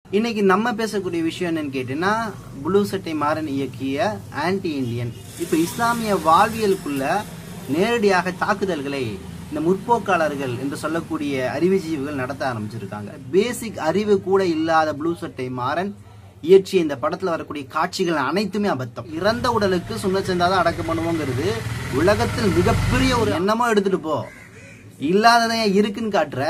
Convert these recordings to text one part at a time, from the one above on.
இன்னைக்கு நம்ம பேசக்கூடிய விஷயம் என்னன்னு கேட்டீங்கன்னா ப்ளூ சட்டை மாறன் இயக்கிய ஆன்டி இந்தியன் இப்ப இஸ்லாமிய வாழ்வியலுக்குள்ள நேரடியாக தாக்குதல்களை இந்த முற்போக்காளர்கள் என்று சொல்லக்கூடிய அறிவுஜீவிகள் நடத்த ஆரம்பிச்சிருக்காங்க பேசிக் அறிவு கூட இல்லாத ப்ளூ சட்டை மாறன் இயற்றிய இந்த படத்துல வரக்கூடிய காட்சிகள் அனைத்துமே அபத்தம் இறந்த உடலுக்கு சுண்ண செந்தாதான் அடக்கம் பண்ணுவோங்கிறது உலகத்தில் மிகப்பெரிய ஒரு எண்ணமா எடுத்துட்டு போ இல்லாததை ஏன் இருக்குன்னு காட்டுற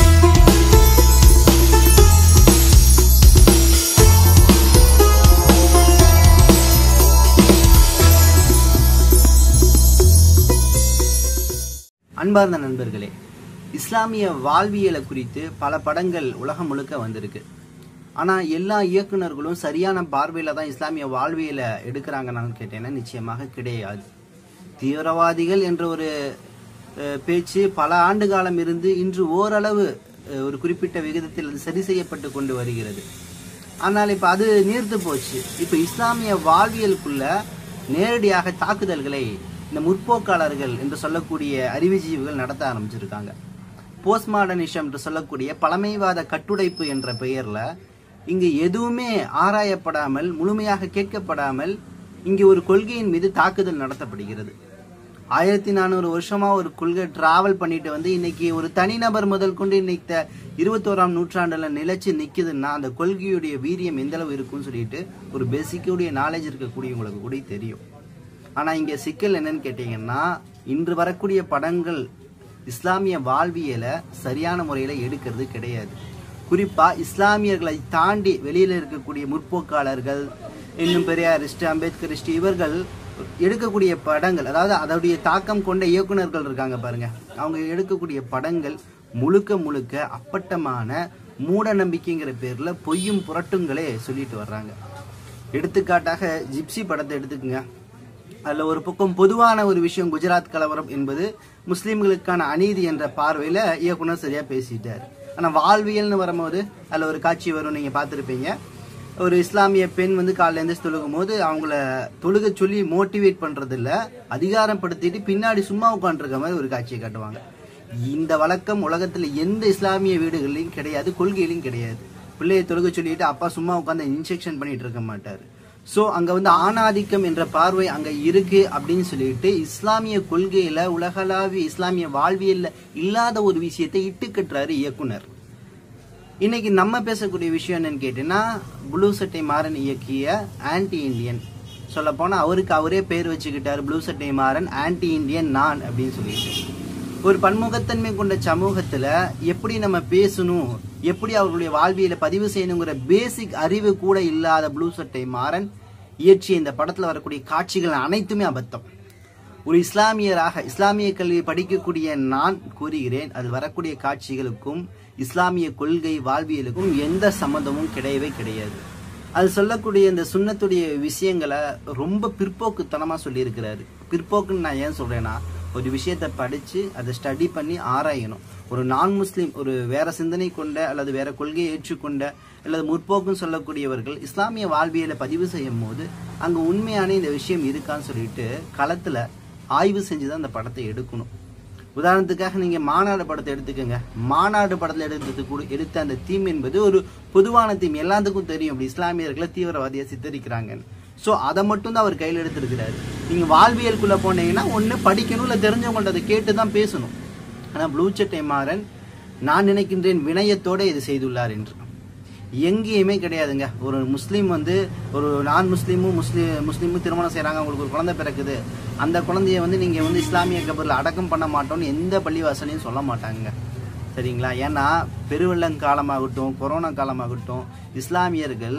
அன்பார்ந்த நண்பர்களே இஸ்லாமிய வாழ்வியலை குறித்து பல படங்கள் உலகம் முழுக்க வந்திருக்கு ஆனா எல்லா இயக்குனர்களும் சரியான பார்வையில தான் இஸ்லாமிய வாழ்வியலை எடுக்கிறாங்கன்னு கேட்டேன்னா நிச்சயமாக கிடையாது தீவிரவாதிகள் என்ற ஒரு அஹ், பேச்சு பல ஆண்டு காலம் இருந்து இன்று ஓரளவு அஹ், ஒரு குறிப்பிட்ட விகிதத்தில் அது சரி செய்யப்பட்டு கொண்டு வருகிறது ஆனால் இப்ப அது நீர்த்து போச்சு இப்ப இஸ்லாமிய வாழ்வியலுக்குள்ள நேரடியாக தாக்குதல்களை இந்த முற்போக்காளர்கள் என்று சொல்லக்கூடிய அறிவுஜீவிகள் நடத்த ஆரம்பிச்சிருக்காங்க போஸ்ட் மாடர்னிசம் என்று சொல்லக்கூடிய பழமைவாத கட்டுடைப்பு என்ற பெயர்ல இங்கு எதுவுமே ஆராயப்படாமல் முழுமையாக கேட்கப்படாமல் இங்கு ஒரு கொள்கையின் மீது தாக்குதல் நடத்தப்படுகிறது ஆயிரத்தி நானூறு வருஷமா ஒரு கொள்கை டிராவல் பண்ணிட்டு வந்து இன்னைக்கு ஒரு தனிநபர் முதல் கொண்டு இன்னைக்கு இருபத்தோராம் நூற்றாண்டுல நிலைச்சு நிக்குதுன்னா அந்த கொள்கையுடைய வீரியம் எந்த அளவு இருக்கும்னு சொல்லிட்டு ஒரு பேசிக்குடைய நாலேஜ் இருக்கக்கூடியவங்களுக்கு கூட தெரியும் ஆனா இங்க சிக்கல் என்னன்னு கேட்டீங்கன்னா இன்று வரக்கூடிய படங்கள் இஸ்லாமிய வாழ்வியலை சரியான முறையில எடுக்கிறது கிடையாது குறிப்பா இஸ்லாமியர்களை தாண்டி வெளியில இருக்கக்கூடிய முற்போக்காளர்கள் இன்னும் பெரியாரிஸ்ட் அம்பேத்கரிஸ்ட் இவர்கள் எடுக்கக்கூடிய படங்கள் அதாவது அதோடைய தாக்கம் கொண்ட இயக்குனர்கள் இருக்காங்க பாருங்க அவங்க எடுக்கக்கூடிய படங்கள் முழுக்க முழுக்க அப்பட்டமான மூட நம்பிக்கைங்கிற பேர்ல பொய்யும் புரட்டுங்களே சொல்லிட்டு வர்றாங்க எடுத்துக்காட்டாக ஜிப்சி படத்தை எடுத்துக்கங்க அதுல ஒரு பக்கம் பொதுவான ஒரு விஷயம் குஜராத் கலவரம் என்பது முஸ்லிம்களுக்கான அநீதி என்ற பார்வையில இயக்குனர் சரியா பேசிட்டார் ஆனா வாழ்வியல்னு வரும்போது அதுல ஒரு காட்சி வரும் நீங்க பார்த்திருப்பீங்க ஒரு இஸ்லாமிய பெண் வந்து காலைல எழுந்திரிச்சு தொழுகும் போது அவங்கள தொழுக சொல்லி மோட்டிவேட் பண்றது இல்ல அதிகாரப்படுத்திட்டு பின்னாடி சும்மா உட்காந்துருக்க மாதிரி ஒரு காட்சியை காட்டுவாங்க இந்த வழக்கம் உலகத்துல எந்த இஸ்லாமிய வீடுகள்லயும் கிடையாது கொள்கையிலும் கிடையாது பிள்ளையை தொழுக சொல்லிட்டு அப்பா சும்மா உட்காந்து இன்ஸ்ட்ரக்ஷன் பண்ணிட்டு இருக்க மாட்டாரு சோ அங்க வந்து ஆணாதிக்கம் என்ற பார்வை அங்க இருக்கு அப்படின்னு சொல்லிட்டு இஸ்லாமிய கொள்கையில உலகளாவிய இஸ்லாமிய வாழ்வியல்ல இல்லாத ஒரு விஷயத்தை இட்டு கட்டுறாரு இயக்குனர் இன்னைக்கு நம்ம பேசக்கூடிய விஷயம் என்னன்னு கேட்டீங்கன்னா ப்ளூ சட்டை மாறன் இயக்கிய ஆன்டி இந்தியன் சொல்ல போனா அவருக்கு அவரே பேர் வச்சுக்கிட்டாரு ப்ளூ சட்டை மாறன் ஆன்டி இந்தியன் நான் அப்படின்னு சொல்லிட்டு ஒரு பன்முகத்தன்மை கொண்ட சமூகத்துல எப்படி நம்ம பேசணும் எப்படி அவர்களுடைய வாழ்வியலை பதிவு செய்யணுங்கிற பேசிக் அறிவு கூட இல்லாத ப்ளூ சட்டை மாறன் இயற்றிய இந்த படத்துல வரக்கூடிய காட்சிகள் அனைத்துமே அபத்தம் ஒரு இஸ்லாமியராக இஸ்லாமிய கல்வி படிக்கக்கூடிய நான் கூறுகிறேன் அது வரக்கூடிய காட்சிகளுக்கும் இஸ்லாமிய கொள்கை வாழ்வியலுக்கும் எந்த சம்மந்தமும் கிடையவே கிடையாது அது சொல்லக்கூடிய இந்த சுண்ணத்துடைய விஷயங்களை ரொம்ப பிற்போக்குத்தனமா சொல்லியிருக்கிறாரு பிற்போக்குன்னு நான் ஏன் சொல்றேன்னா ஒரு விஷயத்தை படிச்சு அதை ஸ்டடி பண்ணி ஆராயணும் ஒரு நான் முஸ்லீம் ஒரு வேற சிந்தனை கொண்ட அல்லது வேற கொள்கையை ஏற்றுக்கொண்ட அல்லது முற்போக்குன்னு சொல்லக்கூடியவர்கள் இஸ்லாமிய வாழ்வியலை பதிவு செய்யும் போது அங்க உண்மையான இந்த விஷயம் இருக்கான்னு சொல்லிட்டு களத்துல ஆய்வு செஞ்சுதான் அந்த படத்தை எடுக்கணும் உதாரணத்துக்காக நீங்க மாநாடு படத்தை எடுத்துக்கோங்க மாநாடு படத்துல எடுத்தது கூட எடுத்த அந்த தீம் என்பது ஒரு பொதுவான தீம் எல்லாத்துக்கும் தெரியும் இப்படி இஸ்லாமியர்களை தீவிரவாதியா சித்தரிக்கிறாங்கன்னு சோ அதை மட்டும் தான் அவர் கையில் எடுத்திருக்கிறாரு நீங்க வாழ்வியலுக்குள்ள போனீங்கன்னா ஒண்ணு படிக்கணும் இல்ல தெரிஞ்சவங்கள்ட்ட அதை கேட்டு தான் பேசணும் ஆனா ப்ளூ சட்டை மாறன் நான் நினைக்கின்றேன் வினயத்தோட இது செய்துள்ளார் என்று எங்கேயுமே கிடையாதுங்க ஒரு முஸ்லீம் வந்து ஒரு நான் முஸ்லீமும் முஸ்லீம் முஸ்லீமும் திருமணம் செய்றாங்க அவங்களுக்கு ஒரு குழந்தை பிறக்குது அந்த குழந்தைய வந்து நீங்க வந்து இஸ்லாமிய கபரில் அடக்கம் பண்ண மாட்டோம்னு எந்த பள்ளிவாசலையும் சொல்ல மாட்டாங்க சரிங்களா ஏன்னா பெருவெள்ளம் காலமாகட்டும் கொரோனா காலமாகட்டும் இஸ்லாமியர்கள்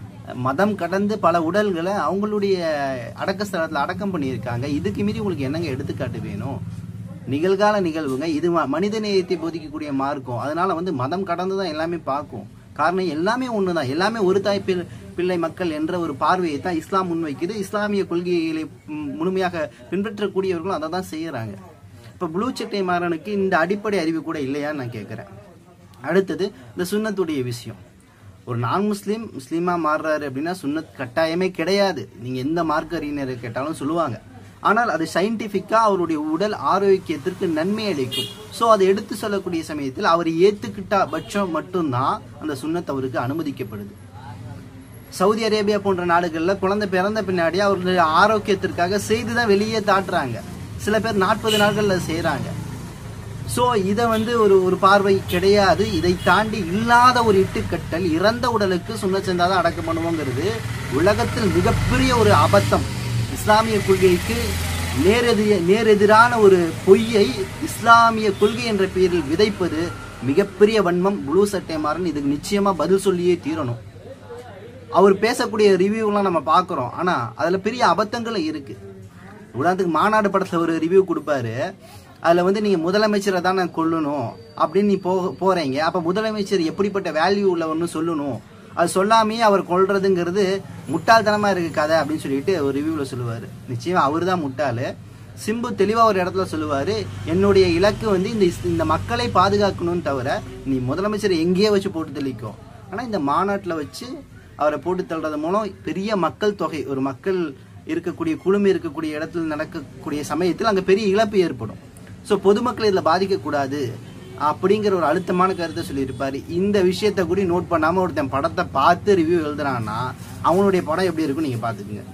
மதம் கடந்து பல உடல்களை அவங்களுடைய அடக்க ஸ்தலத்தில் அடக்கம் பண்ணியிருக்காங்க இதுக்கு மீறி உங்களுக்கு என்னங்க எடுத்துக்காட்டு வேணும் நிகழ்கால நிகழ்வுங்க இது ம- மனித நேயத்தை போதிக்கக்கூடிய மார்க்கம் அதனால வந்து மதம் கடந்து தான் எல்லாமே பார்க்கும் காரணம் எல்லாமே ஒண்ணுதான் எல்லாமே ஒரு தாய் பிள்- பிள்ளை மக்கள் என்ற ஒரு பார்வையை தான் இஸ்லாம் முன்வைக்குது இஸ்லாமிய கொள்கைகளை ம், முழுமையாக பின்பற்றக்கூடியவர்களும் அதை தான் செய்யறாங்க இப்ப ப்ளூ சட்டை மாறனுக்கு இந்த அடிப்படை அறிவு கூட இல்லையான்னு நான் கேட்கிறேன் அடுத்தது இந்த சுன்னத்துடைய விஷயம் ஒரு நான் முஸ்லீம் முஸ்லீமா மாறுறாரு அப்படின்னா சுன்னத் கட்டாயமே கிடையாது நீங்க எந்த மார்க்க அறிஞரை கேட்டாலும் சொல்லுவாங்க ஆனால் அது சயின்டிஃபிக்கா அவருடைய உடல் ஆரோக்கியத்திற்கு நன்மை அளிக்கும் ஸோ அதை எடுத்து சொல்லக்கூடிய சமயத்தில் அவர் ஏத்துக்கிட்ட பட்சம் மட்டும்தான் அந்த சுன்னத் அவருக்கு அனுமதிக்கப்படுது சவுதி அரேபியா போன்ற நாடுகள்ல குழந்தை பிறந்த பின்னாடி அவர்களுடைய ஆரோக்கியத்திற்காக செய்து தான் வெளியே தாட்டுறாங்க சில பேர் நாற்பது நாட்கள்ல செய்றாங்க ஸோ இதை வந்து ஒரு ஒரு பார்வை கிடையாது இதை தாண்டி இல்லாத ஒரு இட்டுக்கட்டல் இறந்த உடலுக்கு சுண்ண செந்தாதான் அடக்கம் பண்ணுவோங்கிறது உலகத்தில் மிகப்பெரிய ஒரு அபத்தம் இஸ்லாமிய கொள்கைக்கு நேரெதிய நேரெதிரான ஒரு பொய்யை இஸ்லாமிய கொள்கை என்ற பெயரில் விதைப்பது மிகப்பெரிய வன்மம் ப்ளூ சட்டை மாறன் இதுக்கு நிச்சயமா பதில் சொல்லியே தீரணும் அவர் பேசக்கூடிய ரிவ்யூலாம் நம்ம பார்க்குறோம் ஆனா அதுல பெரிய அபத்தங்களும் இருக்கு உதாரணத்துக்கு மாநாடு படத்துல ஒரு ரிவ்யூ கொடுப்பாரு அதுல வந்து நீங்க முதலமைச்சரை தானே கொல்லணும் அப்படின்னு நீ போ போறீங்க அப்ப முதலமைச்சர் எப்படிப்பட்ட வேல்யூ உள்ளவர்னு சொல்லணும் அது சொல்லாமே அவர் கொல்றதுங்கிறது முட்டாள்தனமா இருக்கு கதை அப்படின்னு சொல்லிட்டு ஒரு ரிவ்யூல சொல்லுவாரு நிச்சயம் அவர் தான் முட்டாளு சிம்பு தெளிவா ஒரு இடத்துல சொல்லுவாரு என்னுடைய இலக்கு வந்து இந்த இஸ்- இந்த மக்களை பாதுகாக்கணும்னு தவிர நீ முதலமைச்சர் எங்கேயே வச்சு போட்டு தெளிக்கோ ஆனா இந்த மாநாட்டுல வச்சு அவரை போட்டு தள்ளுறது மூலம் பெரிய மக்கள் தொகை ஒரு மக்கள் இருக்கக்கூடிய குழுமி இருக்கக்கூடிய இடத்துல நடக்கக்கூடிய சமயத்தில் அங்க பெரிய இழப்பு ஏற்படும் ஸோ பொதுமக்கள் இதில் பாதிக்கக்கூடாது அப்படிங்கிற ஒரு அழுத்தமான கருத்தை சொல்லியிருப்பாரு இந்த விஷயத்த கூட நோட் பண்ணாம ஒருத்தன் படத்தை பார்த்து ரிவ்யூ எழுதுறான்னா அவனுடைய படம் எப்படி இருக்கும் நீங்க பாத்துக்குங்க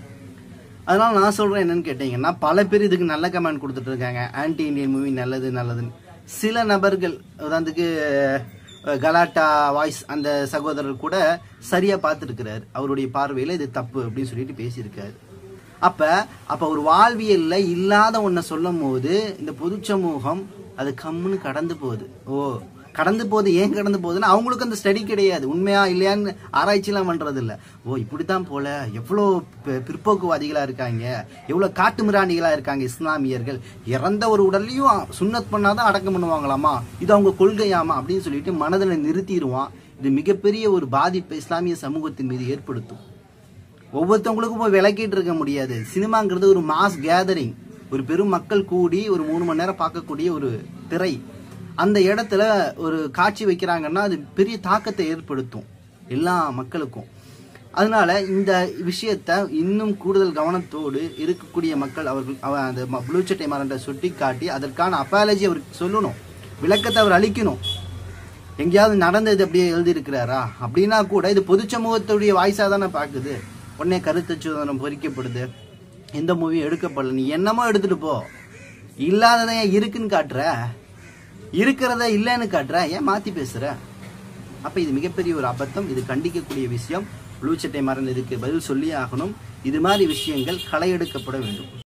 அதனால நான் சொல்றேன் என்னன்னு கேட்டீங்கன்னா பல பேர் இதுக்கு நல்ல கமெண்ட் கொடுத்துட்டு இருக்காங்க ஆன்டி இந்தியன் மூவி நல்லது நல்லதுன்னு சில நபர்கள் உதாரணத்துக்கு அஹ், கலாட்டா வாய்ஸ் அந்த சகோதரர் கூட சரியா பார்த்துருக்கிறாரு அவருடைய பார்வையில இது தப்பு அப்படின்னு சொல்லிட்டு பேசியிருக்காரு அப்ப அப்ப ஒரு வாழ்வியல்ல இல்லாத ஒன்ன சொல்லும் போது இந்த பொது சமூகம் அது கம்முன்னு கடந்து போகுது ஓ கடந்து போகுது ஏன் கடந்து போகுதுன்னா அவங்களுக்கு அந்த ஸ்டடி கிடையாது உண்மையா இல்லையான்னு ஆராய்ச்சிலாம் பண்றது இல்ல ஓ இப்படித்தான் போல எவ்வளோ பி- பிற்போக்குவாதிகளா இருக்காங்க எவ்வளவு காட்டு மிராண்டிகளா இருக்காங்க இஸ்லாமியர்கள் இறந்த ஒரு உடல்லையும் சுன்னத் பண்ணாதான் அடக்கம் பண்ணுவாங்களாமா இது அவங்க கொள்கையாமா அப்படின்னு சொல்லிட்டு மனதில் நிறுத்திடுவான் இது மிகப்பெரிய ஒரு பாதிப்பை இஸ்லாமிய சமூகத்தின் மீது ஏற்படுத்தும் ஒவ்வொருத்தவங்களுக்கும் போய் விளக்கிட்டு இருக்க முடியாது சினிமாங்கிறது ஒரு மாஸ் கேதரிங் ஒரு பெரும் மக்கள் கூடி ஒரு மூணு மணி நேரம் பார்க்கக்கூடிய ஒரு திரை அந்த இடத்துல ஒரு காட்சி வைக்கிறாங்கன்னா அது பெரிய தாக்கத்தை ஏற்படுத்தும் எல்லா மக்களுக்கும் அதனால இந்த விஷயத்த இன்னும் கூடுதல் கவனத்தோடு இருக்கக்கூடிய மக்கள் அவர்கள் அவ அந்த ம- ப்ளூ சட்டை மரண்டை சுட்டி காட்டி அதற்கான அப்பாலஜி அவருக்கு சொல்லணும் விளக்கத்தை அவர் அளிக்கணும் எங்கேயாவது நடந்தது அப்படியே எழுதியிருக்கிறாரா அப்படின்னா கூட இது பொது சமூகத்துடைய வாய்ஸா தானே பாக்குது உடனே கருத்து சுதந்திரம் பொறிக்கப்படுது எந்த மூவியும் எடுக்கப்படல நீ என்னமோ எடுத்துட்டு போ இல்லாததை ஏன் இருக்குன்னு காட்டுற இருக்கிறத இல்லைன்னு காட்டுற ஏன் மாத்தி பேசுற அப்ப இது மிகப்பெரிய ஒரு அபத்தம் இது கண்டிக்கக்கூடிய விஷயம் ப்ளூ சட்டை மறந்து இதுக்கு பதில் சொல்லியே ஆகணும் இது மாதிரி விஷயங்கள் களை எடுக்கப்பட வேண்டும்